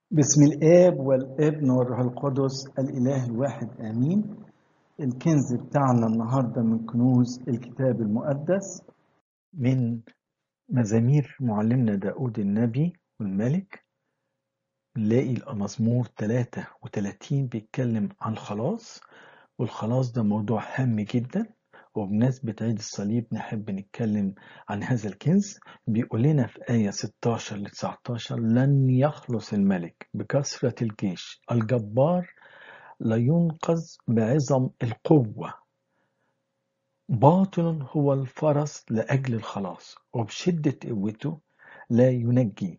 بسم الآب والابن والروح القدس الإله الواحد آمين الكنز بتاعنا النهاردة من كنوز الكتاب المقدس من مزامير معلمنا داود النبي والملك نلاقي المزمور 33 بيتكلم عن الخلاص والخلاص ده موضوع هام جدا وبمناسبة عيد الصليب نحب نتكلم عن هذا الكنز بيقول لنا في آية 16 ل 19 لن يخلص الملك بكثرة الجيش الجبار لا ينقذ بعظم القوة باطل هو الفرس لأجل الخلاص وبشدة قوته لا ينجي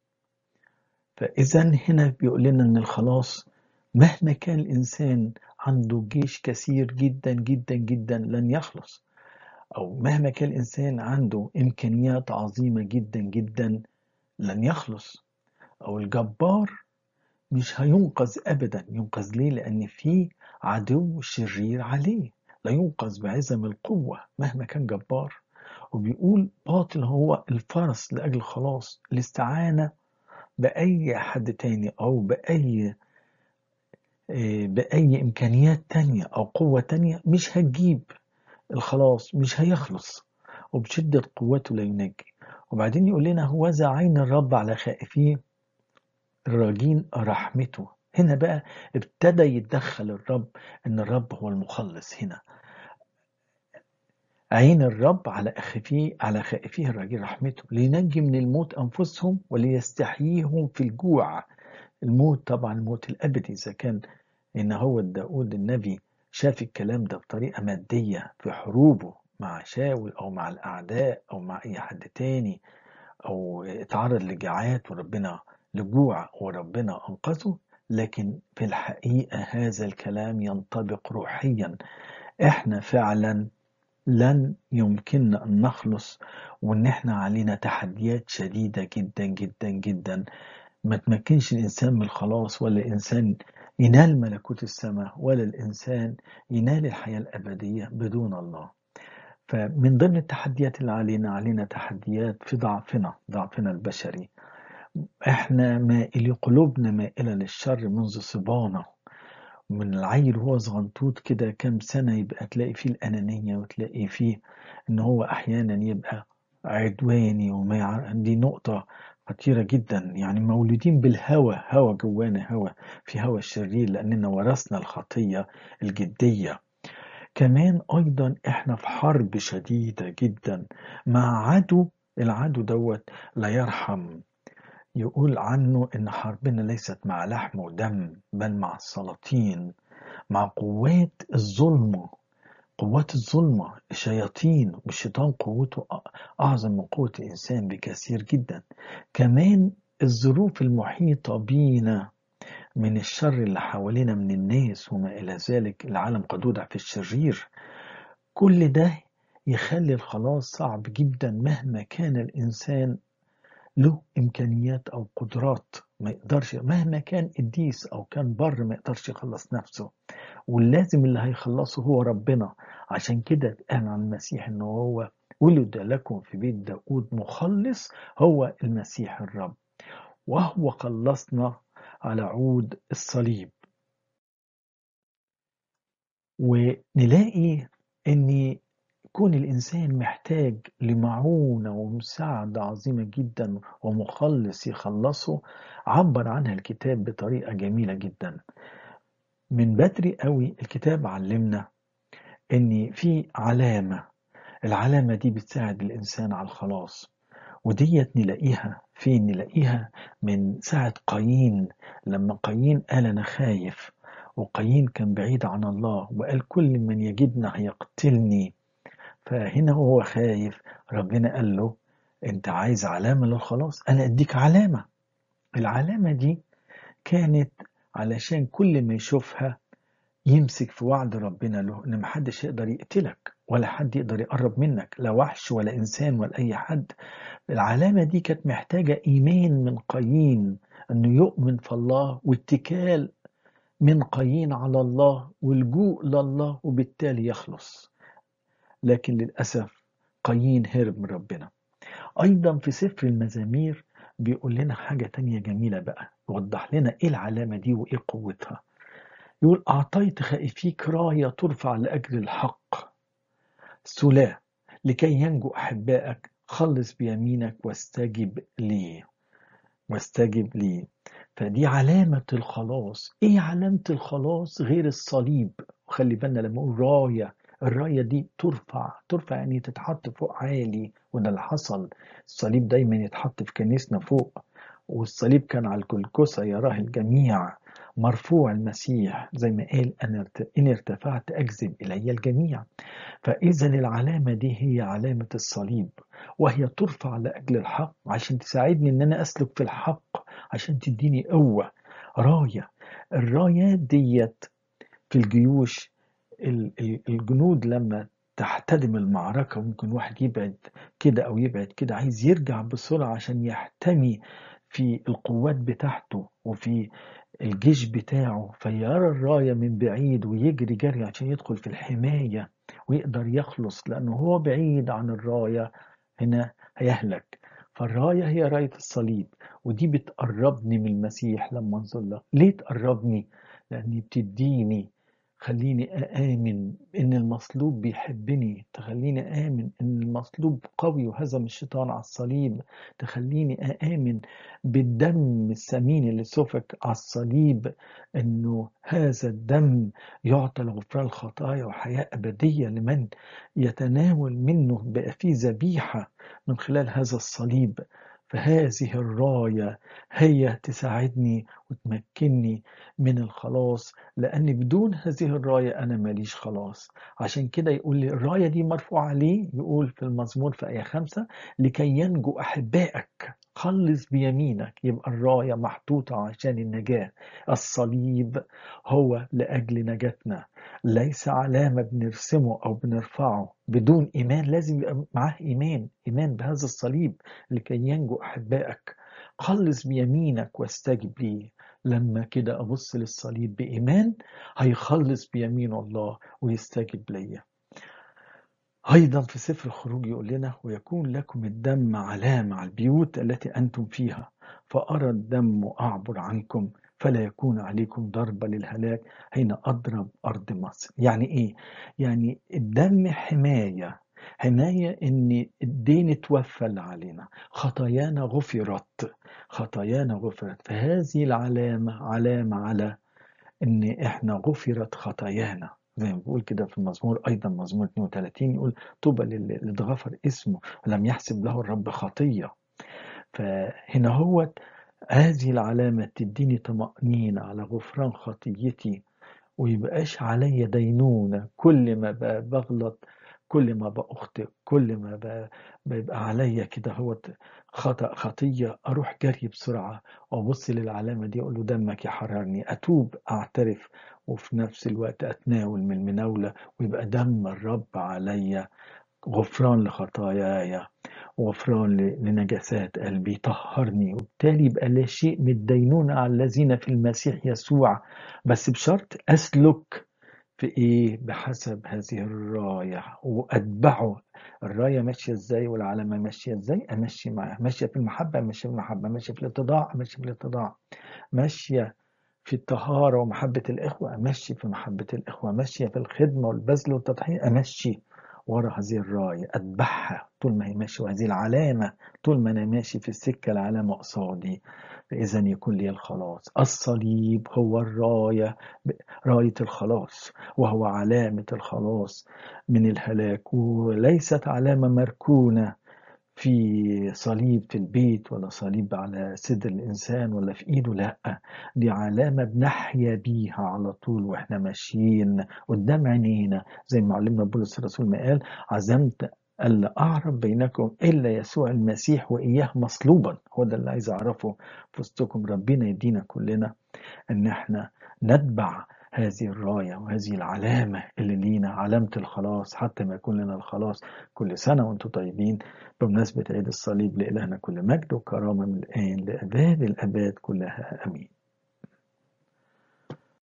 فإذا هنا بيقول لنا إن الخلاص مهما كان الإنسان عنده جيش كثير جدا جدا جدا لن يخلص أو مهما كان الإنسان عنده إمكانيات عظيمة جدا جدا لن يخلص أو الجبار مش هينقذ أبدا ينقذ ليه لأن في عدو شرير عليه لا ينقذ بعزم القوة مهما كان جبار وبيقول باطل هو الفرس لأجل الخلاص الاستعانة بأي حد تاني أو بأي بأي إمكانيات تانية أو قوة تانية مش هتجيب الخلاص مش هيخلص وبشدة قوته لا ينجي وبعدين يقول لنا هو ذا عين الرب على خائفيه الراجين رحمته هنا بقى ابتدى يتدخل الرب ان الرب هو المخلص هنا عين الرب على خائفيه على خائفيه الراجين رحمته لينجي من الموت انفسهم وليستحييهم في الجوع الموت طبعا الموت الابدي اذا كان ان هو داود النبي شاف الكلام ده بطريقه ماديه في حروبه مع شاول او مع الاعداء او مع اي حد تاني او اتعرض لجاعات وربنا لجوع وربنا انقذه لكن في الحقيقه هذا الكلام ينطبق روحيا احنا فعلا لن يمكننا ان نخلص وان احنا علينا تحديات شديده جدا جدا جدا ما تمكنش الإنسان من الخلاص ولا الإنسان ينال ملكوت السماء ولا الإنسان ينال الحياة الأبدية بدون الله فمن ضمن التحديات اللي علينا علينا تحديات في ضعفنا ضعفنا البشري احنا مائلي قلوبنا مائلة للشر منذ صبانا من العيل وهو صغنطوط كده كام سنة يبقى تلاقي فيه الأنانية وتلاقي فيه إن هو أحيانا يبقى عدواني وما يعرف دي نقطة خطيرة جدا يعني مولودين بالهوى هوى جوانا هوى في هوى الشرير لأننا ورثنا الخطية الجدية كمان أيضا إحنا في حرب شديدة جدا مع عدو العدو دوت لا يرحم يقول عنه إن حربنا ليست مع لحم ودم بل مع السلاطين مع قوات الظلمة قوات الظلمة الشياطين والشيطان قوته أعظم من قوة الإنسان بكثير جدا كمان الظروف المحيطة بينا من الشر اللي حوالينا من الناس وما إلى ذلك العالم قد وضع في الشرير كل ده يخلي الخلاص صعب جدا مهما كان الإنسان له إمكانيات أو قدرات ما يقدرش مهما كان قديس أو كان بر ما يقدرش يخلص نفسه واللازم اللي هيخلصه هو ربنا عشان كده اتقال عن المسيح ان هو ولد لكم في بيت داود مخلص هو المسيح الرب وهو خلصنا على عود الصليب ونلاقي ان كون الإنسان محتاج لمعونة ومساعدة عظيمة جدا ومخلص يخلصه عبر عنها الكتاب بطريقة جميلة جدا من بدري قوي الكتاب علمنا ان في علامة العلامة دي بتساعد الانسان على الخلاص وديت نلاقيها فين نلاقيها من ساعة قايين لما قايين قال انا خايف وقايين كان بعيد عن الله وقال كل من يجدنا هيقتلني فهنا هو خايف ربنا قال له انت عايز علامة للخلاص انا اديك علامة العلامة دي كانت علشان كل ما يشوفها يمسك في وعد ربنا له ان محدش يقدر يقتلك ولا حد يقدر يقرب منك لا وحش ولا انسان ولا اي حد العلامه دي كانت محتاجه ايمان من قايين انه يؤمن في الله واتكال من قايين على الله والجوء لله وبالتالي يخلص لكن للاسف قايين هرب من ربنا ايضا في سفر المزامير بيقول لنا حاجة تانية جميلة بقى يوضح لنا ايه العلامة دي وايه قوتها يقول أعطيت خائفيك راية ترفع لأجل الحق سلا لكي ينجو أحبائك خلص بيمينك واستجب لي واستجب لي فدي علامة الخلاص ايه علامة الخلاص غير الصليب وخلي بالنا لما اقول راية الراية دي ترفع ترفع يعني تتحط فوق عالي وده اللي حصل الصليب دايما يتحط في كنيسنا فوق والصليب كان على الكلكسة يراه الجميع مرفوع المسيح زي ما قال أنا إن ارتفعت أجذب إلي الجميع فإذا العلامة دي هي علامة الصليب وهي ترفع لأجل الحق عشان تساعدني إن أنا أسلك في الحق عشان تديني قوة راية الرايات ديت في الجيوش الجنود لما تحتدم المعركة ممكن واحد يبعد كده أو يبعد كده عايز يرجع بسرعة عشان يحتمي في القوات بتاعته وفي الجيش بتاعه فيرى الراية من بعيد ويجري جري عشان يدخل في الحماية ويقدر يخلص لأنه هو بعيد عن الراية هنا هيهلك فالراية هي راية الصليب ودي بتقربني من المسيح لما انظر له ليه تقربني؟ لأني بتديني خليني آمن إن المصلوب بيحبني تخليني آمن إن المصلوب قوي وهزم الشيطان على الصليب تخليني آمن بالدم الثمين اللي سفك على الصليب إنه هذا الدم يعطي لغفران الخطايا وحياة أبدية لمن يتناول منه بقى فيه ذبيحة من خلال هذا الصليب فهذه الراية هي تساعدني وتمكنني من الخلاص لأن بدون هذه الراية أنا ماليش خلاص عشان كده يقول لي الراية دي مرفوعة ليه يقول في المزمور في آية خمسة لكي ينجو أحبائك خلص بيمينك يبقى الراية محطوطة عشان النجاة الصليب هو لأجل نجاتنا ليس علامة بنرسمه أو بنرفعه بدون إيمان لازم يبقى معاه إيمان إيمان بهذا الصليب لكي ينجو أحبائك خلص بيمينك واستجب لي لما كده أبص للصليب بإيمان هيخلص بيمين الله ويستجب ليا أيضا في سفر الخروج يقول لنا ويكون لكم الدم علامة على البيوت التي أنتم فيها فأرى الدم أعبر عنكم فلا يكون عليكم ضربة للهلاك حين أضرب أرض مصر يعني إيه؟ يعني الدم حماية حماية إن الدين اتوفى اللي علينا خطايانا غفرت خطايانا غفرت فهذه العلامة علامة على إن إحنا غفرت خطايانا زي ما بيقول كده في المزمور أيضا مزمور 32 يقول طوبى للي اتغفر اسمه ولم يحسب له الرب خطية فهنا هو هذه العلامة تديني طمأنينة على غفران خطيتي ويبقاش عليا دينونة كل ما بغلط كل ما بأخطئ كل ما بيبقى عليا كده هو خطأ خطية أروح جري بسرعة وأبص للعلامة دي أقول له دمك يحررني أتوب أعترف وفي نفس الوقت أتناول من المناولة ويبقى دم الرب عليا غفران لخطاياي وغفران لنجاسات قلبي طهرني وبالتالي يبقى لا شيء من الدينونة على الذين في المسيح يسوع بس بشرط أسلك في إيه بحسب هذه الراية وأتبعه الراية ماشية إزاي والعلامة ماشية إزاي أمشي معاها ماشية في المحبة ماشية في المحبة ماشية في الاتضاع ماشية في الاتضاع ماشية في الطهارة ومحبة الإخوة أمشي في محبة الإخوة ماشية في الخدمة والبذل والتضحية أمشي ورا هذه الراية أتبعها طول ما هي ماشية وهذه العلامة طول ما أنا ماشي في السكة العلامة قصادي فإذا يكون لي الخلاص الصليب هو الراية راية الخلاص وهو علامة الخلاص من الهلاك وليست علامة مركونة في صليب في البيت ولا صليب على صدر الإنسان ولا في إيده لأ دي علامة بنحيا بيها على طول وإحنا ماشيين قدام عينينا زي ما علمنا بولس الرسول ما قال عزمت ألا أعرف بينكم إلا يسوع المسيح وإياه مصلوبا هو ده اللي عايز أعرفه في وسطكم ربنا يدينا كلنا إن إحنا نتبع هذه الراية وهذه العلامة اللي لينا علامة الخلاص حتى ما يكون لنا الخلاص كل سنة وانتم طيبين بمناسبة عيد الصليب لإلهنا كل مجد وكرامة من الآن لأباد الأباد كلها أمين